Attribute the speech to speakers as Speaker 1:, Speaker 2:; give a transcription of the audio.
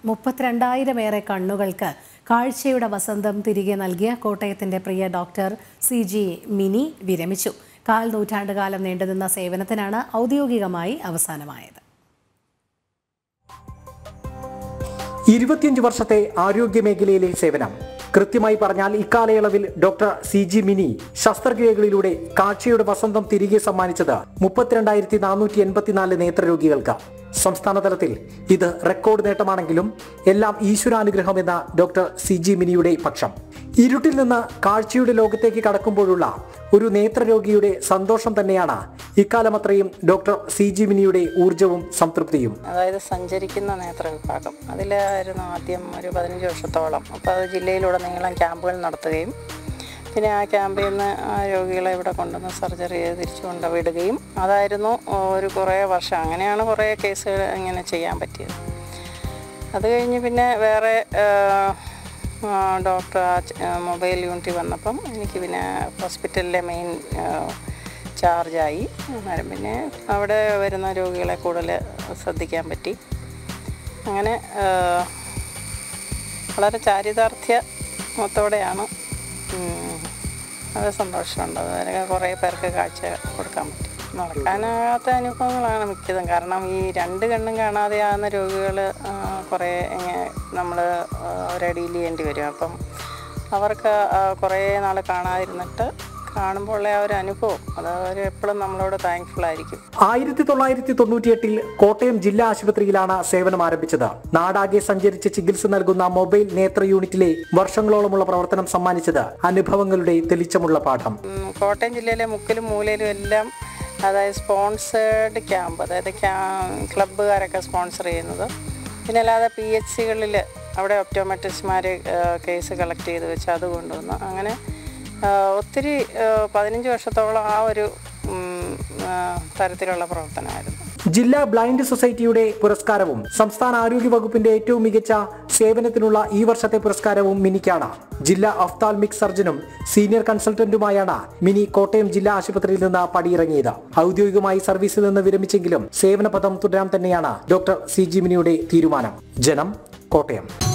Speaker 1: മുപ്പത്തിരണ്ടായിരം ഏറെ കണ്ണുകൾക്ക് കാഴ്ചയുടെ വസന്തം തിരികെ നൽകിയ കോട്ടയത്തിന്റെ പ്രിയ ഡോക്ടർ സി ജി മിനി വിരമിച്ചു കാൽ നൂറ്റാണ്ടുകാലം നീണ്ടുനിന്ന സേവനത്തിനാണ് ഔദ്യോഗികമായി അവസാനമായത്
Speaker 2: ഇരുപത്തിയഞ്ച് വർഷത്തെ ആരോഗ്യ മേഖലയിലെ സേവനം കൃത്യമായി പറഞ്ഞാൽ ഇക്കാലയളവിൽ ഡോക്ടർ സി ജി മിനി ശസ്ത്രക്രിയകളിലൂടെ കാഴ്ചയുടെ വസന്തം തിരികെ സമ്മാനിച്ചത് മുപ്പത്തിരണ്ടായിരത്തി നാനൂറ്റി എൺപത്തിനാല് നേത്രരോഗികൾക്ക് സംസ്ഥാന തലത്തിൽ ഇത് റെക്കോർഡ് നേട്ടമാണെങ്കിലും എല്ലാം ഈശ്വരാനുഗ്രഹം എന്ന ഡോക്ടർ സി ജി മിനിയുടെ പക്ഷം ഇരുട്ടിൽ നിന്ന് കാഴ്ചയുടെ ലോകത്തേക്ക് കടക്കുമ്പോഴുള്ള ഒരു നേത്രരോഗിയുടെ സന്തോഷം തന്നെയാണ് ഇക്കാലമത്രയും ഡോക്ടർ സി ജി മിനിയുടെ ഊർജവും സംതൃപ്തിയും
Speaker 3: അതായത് സഞ്ചരിക്കുന്ന നേത്ര വിഭാഗം അതിലായിരുന്നു ആദ്യം ഒരു പതിനഞ്ച് വർഷത്തോളം അപ്പോൾ അത് ജില്ലയിലുടനീളം ക്യാമ്പുകൾ നടത്തുകയും പിന്നെ ആ ക്യാമ്പിൽ നിന്ന് ആ രോഗികളെ ഇവിടെ കൊണ്ടുവന്ന് സർജറി ചെയ്ത് തിരിച്ചു കൊണ്ടുവിടുകയും അതായിരുന്നു ഒരു കുറേ വർഷം അങ്ങനെയാണ് കുറേ കേസുകൾ ഇങ്ങനെ ചെയ്യാൻ പറ്റിയത് അത് കഴിഞ്ഞ് പിന്നെ വേറെ ഡോക്ടർ മൊബൈൽ യൂണിറ്റ് വന്നപ്പം എനിക്ക് പിന്നെ ഹോസ്പിറ്റലിലെ മെയിൻ ചാർജായി അന്നേരം പിന്നെ അവിടെ വരുന്ന രോഗികളെ കൂടുതൽ ശ്രദ്ധിക്കാൻ പറ്റി അങ്ങനെ ആ, വളരെ ചാരിതാർത്ഥ്യമത്തോടെയാണ് ഉം, അത് സന്തോഷമുണ്ട് അതുവരെ കുറേ പേർക്ക് കാഴ്ച കൊടുക്കാൻ പറ്റി നടക്കാനാകാത്ത അനുഭവങ്ങളാണ് മിക്കതും കാരണം ഈ രണ്ട് കണ്ണും കാണാതെയാകുന്ന രോഗികൾ കുറേ നമ്മൾ അവരെ ഡീൽ ചെയ്യേണ്ടി വരും അപ്പം അവർക്ക് ആ, കുറേ നാൾ കാണാതിരുന്നിട്ട് കാണുമ്പോൾ ഉള്ള ആ ഒരു അനുഭവം അത് അവർ എപ്പോഴും നമ്മളോട് താങ്ക്ഫുൾ ആയിരിക്കും
Speaker 2: ആയിരത്തി തൊള്ളായിരത്തി തൊണ്ണൂറ്റിയെട്ടിൽ കോട്ടയം ജില്ലാ ആശുപത്രിയിലാണ് സേവനം ആരംഭിച്ചത് നാടാകെ സഞ്ചരിച്ച് ചികിത്സ നൽകുന്ന മൊബൈൽ നേത്ര യൂണിറ്റിലെ വർഷങ്ങളോളമുള്ള പ്രവർത്തനം സമ്മാനിച്ചത് അനുഭവങ്ങളുടെ തെളിച്ചമുള്ള പാഠം
Speaker 3: ഉം, കോട്ടയം ജില്ലയിലെ മുക്കിലും മൂലയിലും എല്ലാം അതായത് സ്പോൺസേഡ് ക്യാമ്പ് അതായത് ക്യാ ക്ലബ്ബുകാരൊക്കെ സ്പോൺസർ ചെയ്യുന്നത് പിന്നെ അല്ലാതെ പി എച്ച് സികളിൽ അവിടെ ഒപ്റ്റോമെട്രിസ്റ്റുമാർ കേസ് കളക്ട് ചെയ്ത് വെച്ച് അത് കൊണ്ടുവന്നു അങ്ങനെ ആ, ഒത്തിരി ആ, പതിനഞ്ച് വർഷത്തോളം ആ ഒരു ഉം, ആ, തരത്തിലുള്ള പ്രവർത്തനമായിരുന്നു
Speaker 2: ജില്ലാ ബ്ലൈൻഡ് സൊസൈറ്റിയുടെ പുരസ്കാരവും സംസ്ഥാന ആരോഗ്യ വകുപ്പിന്റെ ഏറ്റവും മികച്ച സേവനത്തിനുള്ള ഈ വർഷത്തെ പുരസ്കാരവും മിനിക്കാണ് ജില്ലാ ഒഫ്താൽമിക് സർജനും സീനിയർ കൺസൾട്ടന്റുമായാണ് മിനി കോട്ടയം ജില്ലാ ആശുപത്രിയിൽ നിന്ന് പടിയിറങ്ങിയത് ഔദ്യോഗികമായി സർവീസിൽ നിന്ന് വിരമിച്ചെങ്കിലും സേവന പദം തുടരാൻ തന്നെയാണ് ഡോക്ടർ സി ജി മിനിയുടെ തീരുമാനം ജനം കോട്ടയം